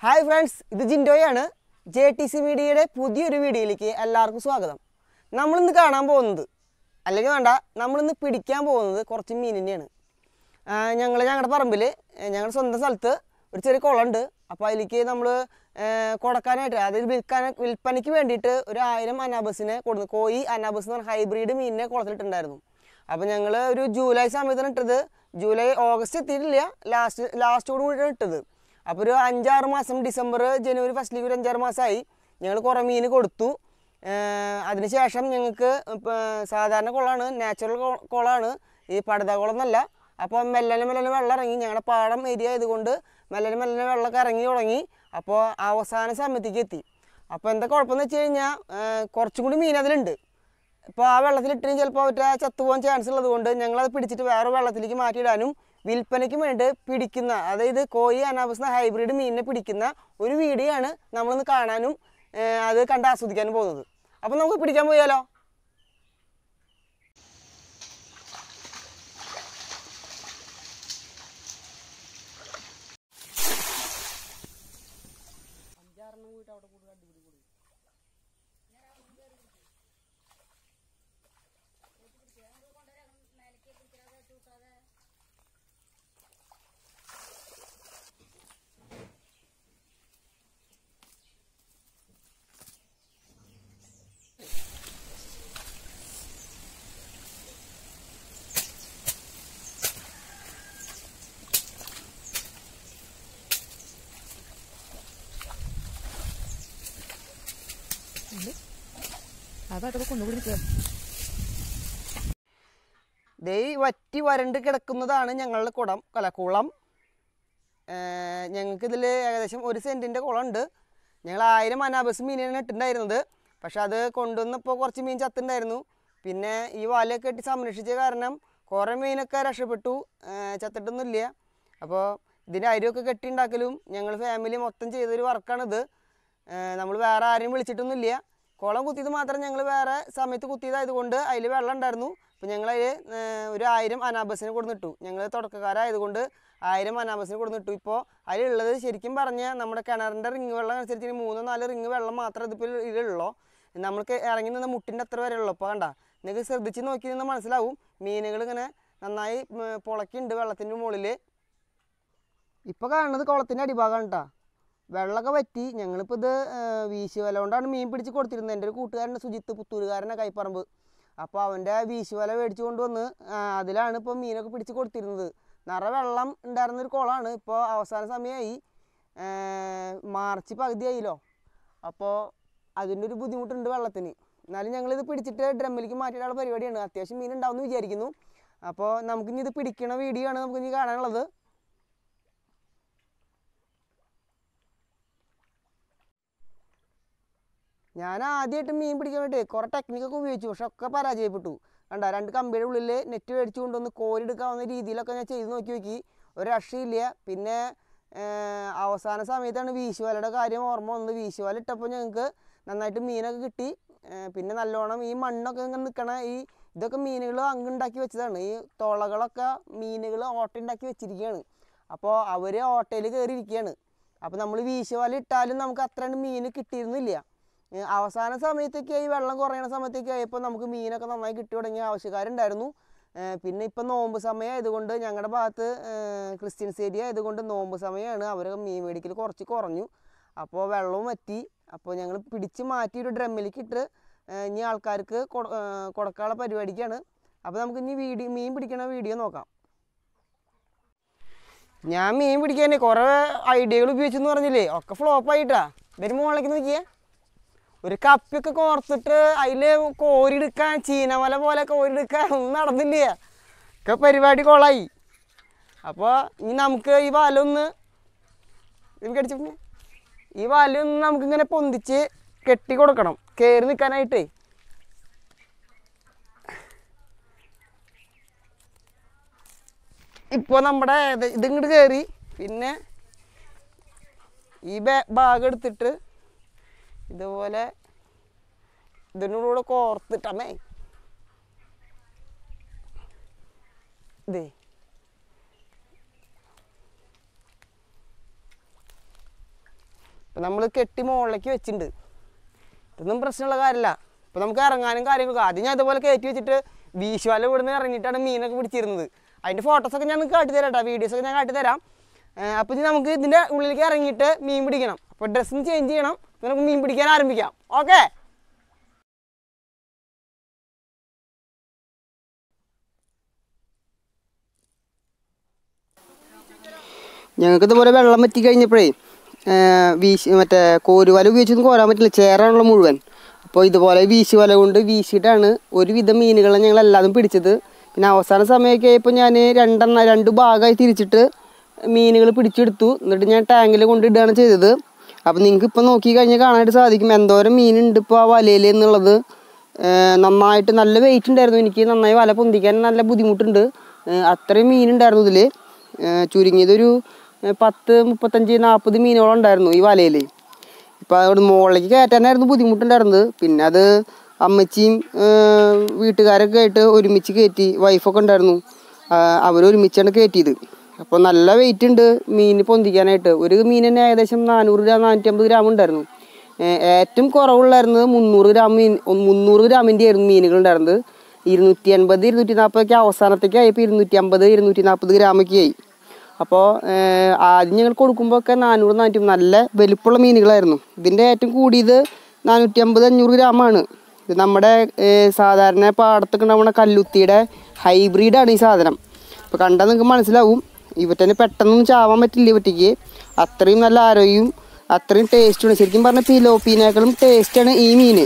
hi friends ഇത് ജിൻഡോയാണ് J T C മീഡിയയുടെ പുതിയൊരു വീഡിയോയിലേക്ക് എല്ലാവർക്കും സ്വാഗതം നമ്മളിന്ന് കാണാൻ പോകുന്നത് അല്ലെങ്കിൽ വേണ്ട നമ്മളിന്ന് പിടിക്കാൻ പോകുന്നത് കുറച്ച് മീനിനെയാണ് ഞങ്ങൾ ഞങ്ങളുടെ പറമ്പിൽ ഞങ്ങളുടെ സ്വന്തം സ്ഥലത്ത് ഒരു ചെറിയ കുളമുണ്ട് അപ്പോൾ അതിലേക്ക് നമ്മൾ കൊടുക്കാനായിട്ട് അതായത് വിൽക്കാൻ വിൽപ്പനയ്ക്ക് വേണ്ടിയിട്ട് ഒരു ആയിരം അനാബസിനെ കൊടുത്തു കോയി അനാബസ് എന്ന് പറഞ്ഞ ഹൈബ്രിഡ് മീനിനെ കുളത്തിലിട്ടുണ്ടായിരുന്നു അപ്പോൾ ഞങ്ങൾ ഒരു ജൂലൈ സമയത്താണ് ഇട്ടത് ജൂലൈ ഓഗസ്റ്റ് എത്തിയിട്ടില്ല ലാസ്റ്റ് ലാസ്റ്റോട് കൂടിയാണ് ഇട്ടത് അപ്പോൾ ഒരു അഞ്ചാറ് മാസം ഡിസംബർ ജനുവരി ഫസ്റ്റിലേക്ക് ഒരു അഞ്ചാറ് മാസമായി ഞങ്ങൾ കുറേ മീൻ കൊടുത്തു ഏർ അതിനുശേഷം ഞങ്ങൾക്ക് ഇപ്പം സാധാരണ കുളമാണ് നാച്ചുറൽ കുളമാണ് ഈ പടുത കുളം എന്നല്ല അപ്പോൾ മെല്ലനെ മെല്ലനെ വെള്ളം ഇറങ്ങി ഞങ്ങളുടെ പാടം ഏരിയ ആയതുകൊണ്ട് മെല്ലനെ മെല്ലനെ വെള്ളമൊക്കെ ഇറങ്ങി തുടങ്ങി അപ്പോൾ അവസാന സമയത്തേക്ക് എത്തി അപ്പോൾ എന്താ കുഴപ്പമെന്ന് വെച്ച് കഴിഞ്ഞാൽ കുറച്ചും കൂടി മീൻ അതിലുണ്ട് ഇപ്പോൾ ആ വെള്ളത്തിലിട്ടും ചിലപ്പോൾ അവറ്റ ചത്തുപോകാൻ ചാൻസ് ഉള്ളത് കൊണ്ട് ഞങ്ങളത് പിടിച്ചിട്ട് വേറെ വെള്ളത്തിലേക്ക് മാറ്റിയിടാനും വിൽപ്പനയ്ക്ക് വേണ്ടി പിടിക്കുന്ന അതായത് കോയി അനാവസ്ഥ ഹൈബ്രിഡ് മീനിനെ പിടിക്കുന്ന ഒരു വീഡിയോ ആണ് നമ്മളിന്ന് കാണാനും ഏർ അത് കണ്ട് ആസ്വദിക്കാനും പോകുന്നത് അപ്പം നമുക്ക് പിടിക്കാൻ പോയാലോ അതായിട്ടൊക്കെ കൊണ്ടുകൂടി നിൽക്കുക ദേ ഈ വറ്റി വരണ്ട് കിടക്കുന്നതാണ് ഞങ്ങളുടെ കുളം അല്ല കുളം ഞങ്ങൾക്ക് ഇതിൽ ഏകദേശം ഒരു സെൻറ്റിൻ്റെ കുളമുണ്ട് ഞങ്ങൾ ആയിരം അനാബസ് മീനാണ് ഇട്ടിട്ടുണ്ടായിരുന്നത് പക്ഷെ അത് കൊണ്ടുവന്നപ്പോൾ കുറച്ച് മീൻ ചത്തുണ്ടായിരുന്നു പിന്നെ ഈ വലയൊക്കെ കെട്ടി സംരക്ഷിച്ച കാരണം കുറേ മീനൊക്കെ രക്ഷപ്പെട്ടു ഏർ ചത്തിട്ടൊന്നുമില്ല അപ്പോൾ ഇതിൻ്റെ അരിയൊക്കെ കെട്ടി ഉണ്ടാക്കലും ഞങ്ങൾ ഫാമിലി മൊത്തം ചെയ്തൊരു വർക്കാണിത് നമ്മൾ വേറെ ആരെയും വിളിച്ചിട്ടൊന്നുമില്ല കുളം കുത്തിയത് മാത്രം ഞങ്ങൾ വേറെ സമയത്ത് കുത്തിയതായതുകൊണ്ട് അതിൽ വെള്ളം ഉണ്ടായിരുന്നു അപ്പോൾ ഞങ്ങൾ അതിൽ ഒരു ആയിരം അനാബസിന് കൊടുന്നിട്ടു ഞങ്ങൾ തുടക്കക്കാരായതുകൊണ്ട് ആയിരം അനാബസിന് കൊടുന്നിട്ടു ഇപ്പോൾ അതിലുള്ളത് ശരിക്കും പറഞ്ഞാൽ നമ്മുടെ കിണറിൻ്റെ റിങ് വെള്ളം അനുസരിച്ച് മൂന്നോ നാലോ റിങ് വെള്ളം മാത്രമേ ഇതിപ്പോൾ ഇതിലുള്ളൂ നമ്മൾക്ക് ഇറങ്ങി നിന്ന് മുട്ടിൻ്റെ അത്ര വരെ ഉള്ളൂ അപ്പോൾ കണ്ട നിങ്ങൾക്ക് ശ്രദ്ധിച്ച് നോക്കി നിന്ന് മനസ്സിലാവും മീനുകൾ ഇങ്ങനെ നന്നായി ഉം, പുളക്കുന്നുണ്ട് വെള്ളത്തിൻ്റെ മുകളിൽ ഇപ്പോൾ കാണുന്നത് കുളത്തിൻ്റെ അടിഭാഗമാണ് കേട്ടോ വെള്ളമൊക്കെ വറ്റി ഞങ്ങളിപ്പോൾ ഇത് വീശി വല കൊണ്ടാണ് മീൻ പിടിച്ച് കൊടുത്തിരുന്നത് എൻ്റെ ഒരു കൂട്ടുകാരൻ്റെ സുജിത്ത് പുത്തൂരുകാരനെ കൈപ്പറമ്പ് അപ്പോൾ അവൻ്റെ വീശി വല മേടിച്ച് കൊണ്ടുവന്ന് ആ, അതിലാണ് ഇപ്പോൾ മീനൊക്കെ പിടിച്ച് കൊടുത്തിരുന്നത് നിറ വെള്ളം ഉണ്ടായിരുന്നൊരു കുളമാണ് ഇപ്പോൾ അവസാന സമയമായി മാർച്ച് പകുതിയായില്ലോ അപ്പോൾ അതിൻ്റെ ഒരു ബുദ്ധിമുട്ടുണ്ട് വെള്ളത്തിന് എന്നാലും ഞങ്ങളിത് പിടിച്ചിട്ട് ഡ്രമ്മിലേക്ക് മാറ്റിയിടാനുള്ള പരിപാടിയാണ് അത്യാവശ്യം മീൻ ഉണ്ടാവും എന്ന് വിചാരിക്കുന്നു അപ്പോൾ നമുക്കിനി ഇത് പിടിക്കണ വീഡിയോ ആണ് നമുക്കിനി കാണാനുള്ളത് ഞാൻ ആദ്യമായിട്ട് മീൻ പിടിക്കാൻ വേണ്ടി കുറേ ടെക്നിക്കൊക്കെ ഉപയോഗിച്ചു പക്ഷെ ഒക്കെ പരാജയപ്പെട്ടു കണ്ട രണ്ട് കമ്പിയുടെ ഉള്ളിൽ നെറ്റ് മേടിച്ചു കൊണ്ടുവന്ന് കോരിയെടുക്കാവുന്ന രീതിയിലൊക്കെ ഞാൻ ചെയ്ത് നോക്കി നോക്കി ഒരു രക്ഷയില്ല പിന്നെ ഏർ, അവസാന സമയത്താണ് വീശുവലയുടെ കാര്യം ഓർമ്മ വന്നത് വീശുവല ഇട്ടപ്പോൾ ഞങ്ങൾക്ക് നന്നായിട്ട് മീനൊക്കെ കിട്ടി ഏർ, പിന്നെ നല്ലോണം ഈ മണ്ണൊക്കെ ഇങ്ങനെ നിൽക്കണ ഈ ഇതൊക്കെ മീനുകൾ അങ്ങുണ്ടാക്കി വെച്ചതാണ് ഈ തുളകളൊക്കെ മീനുകൾ ഓട്ടയുണ്ടാക്കി വെച്ചിരിക്കുകയാണ് അപ്പോൾ അവർ ഓട്ടയിൽ കയറിയിരിക്കുകയാണ് അപ്പോൾ നമ്മൾ വീശുവല ഇട്ടാലും നമുക്ക് അത്രയും മീൻ കിട്ടിയിരുന്നില്ല ഏ, അവസാന സമയത്തൊക്കെ ഈ വെള്ളം കുറയണ സമയത്തൊക്കെ ആയപ്പോൾ നമുക്ക് മീനൊക്കെ നന്നായി കിട്ടി തുടങ്ങിയ ആവശ്യക്കാരുണ്ടായിരുന്നു ഏ, പിന്നെ ഇപ്പം നോമ്പ് സമയം ആയതുകൊണ്ട് ഞങ്ങളുടെ ഭാഗത്ത് ഏ, ക്രിസ്ത്യൻസ് ഏരിയ ആയതുകൊണ്ട് നോമ്പ് സമയമാണ് അവർ മീൻ മേടിക്കൽ കുറച്ച് കുറഞ്ഞു അപ്പോൾ വെള്ളവും വറ്റി അപ്പോൾ ഞങ്ങൾ പിടിച്ച് മാറ്റി ഒരു ഡ്രമ്മിലേക്ക് ഇട്ട് ഏ, ഇനി ആൾക്കാർക്ക് കൊട- ഏ, കൊടുക്കാനുള്ള പരിപാടിക്കാണ് അപ്പോൾ നമുക്ക് ഇനി വീഡിയോ മീൻ പിടിക്കണ വീഡിയോ നോക്കാം ഞാൻ മീൻ പിടിക്കാനേ കുറേ ഐഡിയകൾ ഉപയോഗിച്ചെന്ന് പറഞ്ഞില്ലേ ഒക്കെ ഫ്ലോപ്പ് ആയിട്ടാ ഇതിന് മുകളിലേക്ക് നോക്കിയേ ഒരു കപ്പിയൊക്കെ കോർത്തിട്ട് അതിൽ കോരിയെടുക്കാൻ ചീനമല പോലെ കോരിയെടുക്കാൻ ഒന്നും നടന്നില്ല ഒക്കെ പരിപാടി കൊളായി അപ്പോൾ ഇനി നമുക്ക് ഈ വലൊന്ന് എനിക്ക് അടിച്ചു ഈ വലൊന്ന് നമുക്കിങ്ങനെ പൊന്തിച്ച് കെട്ടി കൊടുക്കണം കയറി നിൽക്കാനായിട്ടേ ഇപ്പോൾ നമ്മുടെ ഇത് ഇതിങ്ങോട്ട് കയറി പിന്നെ ഈ ബാ- ഭാഗം എടുത്തിട്ട് ഇതുപോലെ ഇതിനോട് കോർത്തിട്ടമ്മേ ഇതേ ഇപ്പം നമ്മൾ കെട്ടി മുകളിലേക്ക് വെച്ചിട്ടുണ്ട് ഇതൊന്നും പ്രശ്നമുള്ള കാര്യമില്ല ഇപ്പം നമുക്ക് ഇറങ്ങാനും കാര്യങ്ങളൊക്കെ ആദ്യം ഞാൻ ഇതുപോലെ കയറ്റി വെച്ചിട്ട് വീശുവാല ഇവിടുന്ന് ഇറങ്ങിയിട്ടാണ് മീനൊക്കെ പിടിച്ചിരുന്നത് അതിൻ്റെ ഫോട്ടോസൊക്കെ ഞാൻ നിങ്ങൾക്ക് കാട്ടിത്തരാം കേട്ടോ വീഡിയോസൊക്കെ ഞാൻ കാട്ടിത്തരാം അപ്പോൾ ഇനി നമുക്ക് ഇതിൻ്റെ ഉള്ളിലേക്ക് ഇറങ്ങിയിട്ട് മീൻ പിടിക്കണം അപ്പോൾ ഡ്രസ്സും ചേഞ്ച് ചെയ്യണം എന്നിട്ട് നമുക്ക് മീൻ പിടിക്കാൻ ആരംഭിക്കാം ഓക്കെ ഞങ്ങൾക്ക് ഇതുപോലെ വെള്ളം വറ്റി കഴിഞ്ഞപ്പോഴേ വീശി മറ്റേ കോരുവല ഉപയോഗിച്ചൊന്നും കോരാൻ പറ്റില്ല ചേറാണല്ലോ മുഴുവൻ അപ്പോൾ ഇതുപോലെ വീശി വല കൊണ്ട് വീശിയിട്ടാണ് ഒരുവിധം മീനുകളെ ഞങ്ങൾ എല്ലാതും പിടിച്ചത് പിന്നെ അവസാന സമയമൊക്കെ ആയപ്പോൾ ഞാൻ രണ്ടെണ്ണ രണ്ട് ഭാഗമായി തിരിച്ചിട്ട് മീനുകൾ പിടിച്ചെടുത്തു എന്നിട്ട് ഞാൻ ടാങ്കിൽ കൊണ്ടിടുകയാണ് ചെയ്തത് അപ്പോൾ നിങ്ങൾക്ക് ഇപ്പോൾ നോക്കി കഴിഞ്ഞാൽ കാണാനായിട്ട് സാധിക്കും എന്തോരം മീനുണ്ട് ഇപ്പോൾ ആ വലയിൽ എന്നുള്ളത് ഏഹ് നന്നായിട്ട് നല്ല വെയിറ്റ് ഉണ്ടായിരുന്നു എനിക്ക് നന്നായി വല പൊന്തിക്കാൻ നല്ല ബുദ്ധിമുട്ടുണ്ട് ഏഹ് അത്രയും മീനുണ്ടായിരുന്നു ഇതിൽ ചുരുങ്ങിയതൊരു ഏഹ് പത്ത് മുപ്പത്തഞ്ച് നാൽപ്പത് മീനുകളും ഉണ്ടായിരുന്നു ഈ വലയിൽ ഇപ്പം അവിടെ മുകളിലേക്ക് കയറ്റാനായിരുന്നു ബുദ്ധിമുട്ടുണ്ടായിരുന്നത് പിന്നെ അത് അമ്മച്ചിയും ഏഹ് വീട്ടുകാരൊക്കെ ആയിട്ട് ഒരുമിച്ച് കയറ്റി വൈഫൊക്കെ ഉണ്ടായിരുന്നു അവർ ഒരുമിച്ചാണ് കയറ്റിയത് അപ്പോൾ നല്ല വെയിറ്റ് ഉണ്ട് മീൻ പൊന്തിക്കാനായിട്ട് ഒരു മീൻ തന്നെ ഏകദേശം നാനൂറ് ഗ്രാം നാനൂറ്റമ്പത് ഗ്രാം ഉണ്ടായിരുന്നു ഏഹ് ഏറ്റവും കുറവുള്ളായിരുന്നത് മുന്നൂറ് ഗ്രാം മീൻ മുന്നൂറ് ഗ്രാമിൻ്റെ ആയിരുന്നു മീനുകൾ ഉണ്ടായിരുന്നത് ഇരുന്നൂറ്റി അൻപത് ഇരുന്നൂറ്റി നാൽപ്പതൊക്കെ അവസാനത്തേക്ക് ആയപ്പോൾ ഇരുന്നൂറ്റി അമ്പത് ഇരുന്നൂറ്റി നാൽപ്പത് ഗ്രാമൊക്കെ ആയി അപ്പോൾ ആദ്യം ഞങ്ങൾ കൊടുക്കുമ്പോൾ ഒക്കെ നാനൂറ് നാനൂറ്റി നല്ല വലുപ്പമുള്ള മീനുകളായിരുന്നു ഇതിൻ്റെ ഏറ്റവും കൂടിയത് നാനൂറ്റി അമ്പത് അഞ്ഞൂറ് ഗ്രാമാണ് ഇത് നമ്മുടെ ഏഹ് സാധാരണ പാടത്തൊക്കെ ഉണ്ടാവുന്ന കല്ലുത്തിയുടെ ഹൈബ്രിഡാണ് ഈ സാധനം ഇപ്പോൾ കണ്ടാൽ നിങ്ങൾക്ക് മനസ്സിലാവും ഇവറ്റന് പെട്ടെന്നൊന്നും ചാവാൻ പറ്റില്ല ഇവറ്റയ്ക്ക് അത്രയും നല്ല ആരോഗ്യവും അത്രയും ടേസ്റ്റുമാണ് ശരിക്കും പറഞ്ഞാൽ പിലോപ്പീനേക്കാളും ടേസ്റ്റാണ് ഈ മീൻ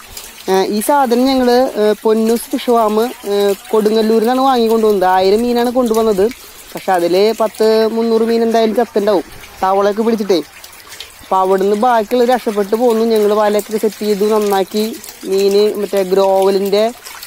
ഏഹ് ഈ സാധനം ഞങ്ങൾ പൊന്നൂസ് ഫിഷ് ഫാം കൊടുങ്ങല്ലൂരിൽ നിന്നാണ് വാങ്ങിക്കൊണ്ട് വന്നത് ആയിരം മീനാണ് കൊണ്ടുവന്നത് പക്ഷെ അതിൽ പത്ത് മുന്നൂറ് മീൻ എന്തായാലും ചത്തുണ്ടാവും തവളയൊക്കെ പിടിച്ചിട്ടേ അപ്പോൾ അവിടുന്ന് ബാക്കിയുള്ള രക്ഷപ്പെട്ട് പോന്നു ഞങ്ങൾ വലയൊക്കെ സെറ്റ് ചെയ്തു നന്നാക്കി മീൻ മറ്റേ ഗ്രോവലിൻ്റെ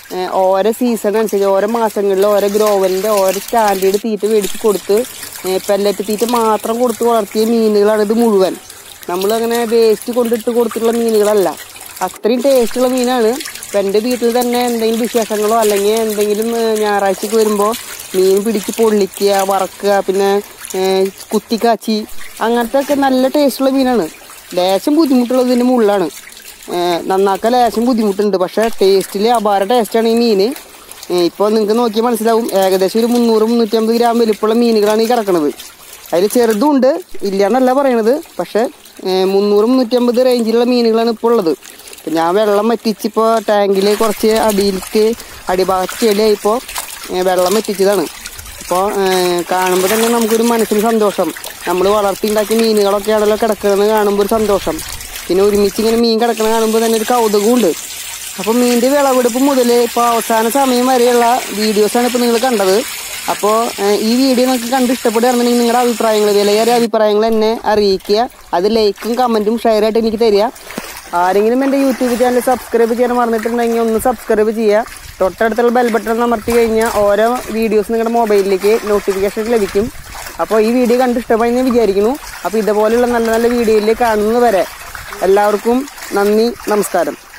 ഓരോ സീസൺ അനുസരിച്ച് ഓരോ മാസങ്ങളിൽ ഓരോ ഗ്രോവലിൻ്റെ ഓരോ സ്റ്റാൻഡേർഡ് തീറ്റ മേടിച്ച് കൊടുത്ത് പെല്ലറ്റ് തീറ്റ മാത്രം കൊടുത്ത് വളർത്തിയ മീനുകളാണ് ഇത് മുഴുവൻ നമ്മളങ്ങനെ വേസ്റ്റ് കൊണ്ടിട്ട് കൊടുത്തിട്ടുള്ള മീനുകളല്ല അത്രയും ടേസ്റ്റുള്ള മീനാണ് ഇപ്പം എൻ്റെ വീട്ടിൽ തന്നെ എന്തെങ്കിലും വിശേഷങ്ങളോ അല്ലെങ്കിൽ എന്തെങ്കിലും ഏഹ്, ഞായറാഴ്ചക്ക് വരുമ്പോൾ മീൻ പിടിച്ച് പൊള്ളിക്കുക വറക്കുക പിന്നെ ഏഹ്, കുത്തിക്കാച്ചി അങ്ങനത്തെ ഒക്കെ നല്ല ടേസ്റ്റുള്ള മീനാണ് ലേശം ബുദ്ധിമുട്ടുള്ളത് ഇതിൻ്റെ മുള്ളാണ് ഏഹ്, നന്നാക്കാൻ ലേശം ബുദ്ധിമുട്ടുണ്ട് പക്ഷേ ടേസ്റ്റിൽ അപാര ടേസ്റ്റാണ് ഈ മീൻ ഇപ്പോൾ നിങ്ങൾക്ക് നോക്കിയാൽ മനസ്സിലാവും ഏകദേശം ഒരു മുന്നൂറ് മുന്നൂറ്റമ്പത് ഗ്രാം വലിപ്പമുള്ള മീനുകളാണ് ഈ കിടക്കുന്നത് അതിൽ ചെറുതും ഉണ്ട് ഇല്ല എന്നല്ല പറയണത് പക്ഷേ ഏഹ്, മുന്നൂറ് മുന്നൂറ്റമ്പത് റേഞ്ചിലുള്ള മീനുകളാണ് ഇപ്പോൾ ഉള്ളത് ഇപ്പം ഞാൻ വെള്ളം വറ്റിച്ചിപ്പോൾ ടാങ്കിൽ കുറച്ച് അടിയിലേക്ക് അടിഭാഗത്ത് ചെളിയായിപ്പോൾ വെള്ളം വറ്റിച്ചതാണ് അപ്പോൾ കാണുമ്പോൾ തന്നെ നമുക്കൊരു മനസ്സിന് സന്തോഷം നമ്മൾ വളർത്തിയുണ്ടാക്കിയ മീനുകളൊക്കെയാണല്ലോ കിടക്കുന്നത് കാണുമ്പോൾ ഒരു സന്തോഷം പിന്നെ ഒരുമിച്ച് ഇങ്ങനെ മീൻ കിടക്കുന്നത് കാണുമ്പോൾ തന്നെ ഒരു കൗതുകമുണ്ട് അപ്പോൾ മീനിൻ്റെ വിളവെടുപ്പ് മുതൽ ഇപ്പോൾ അവസാന സമയം വരെയുള്ള വീഡിയോസാണ് ഇപ്പോൾ നിങ്ങൾ കണ്ടത് അപ്പോൾ ഈ വീഡിയോ നിങ്ങൾക്ക് കണ്ട് ഇഷ്ടപ്പെടുകയാണെന്നുണ്ടെങ്കിൽ നിങ്ങളുടെ അഭിപ്രായങ്ങൾ വിലയേറിയ അഭിപ്രായങ്ങൾ എന്നെ അറിയിക്കുക അത് ലൈക്കും കമൻറ്റും ഷെയർ ആയിട്ട് എനിക്ക് തരിക ആരെങ്കിലും എൻ്റെ യൂട്യൂബ് ചാനൽ സബ്സ്ക്രൈബ് ചെയ്യാൻ മറന്നിട്ടുണ്ടെങ്കിൽ ഒന്ന് സബ്സ്ക്രൈബ് ചെയ്യുക തൊട്ടടുത്തുള്ള ബെൽ ബട്ടൺ അമർത്തി കഴിഞ്ഞാൽ ഓരോ വീഡിയോസ് നിങ്ങളുടെ മൊബൈലിലേക്ക് നോട്ടിഫിക്കേഷൻ ലഭിക്കും അപ്പോൾ ഈ വീഡിയോ കണ്ട് ഇഷ്ടമായി ഞാൻ വിചാരിക്കുന്നു അപ്പോൾ ഇതുപോലെയുള്ള നല്ല നല്ല വീഡിയോയിൽ കാണുന്നത് വരെ എല്ലാവർക്കും നന്ദി നമസ്കാരം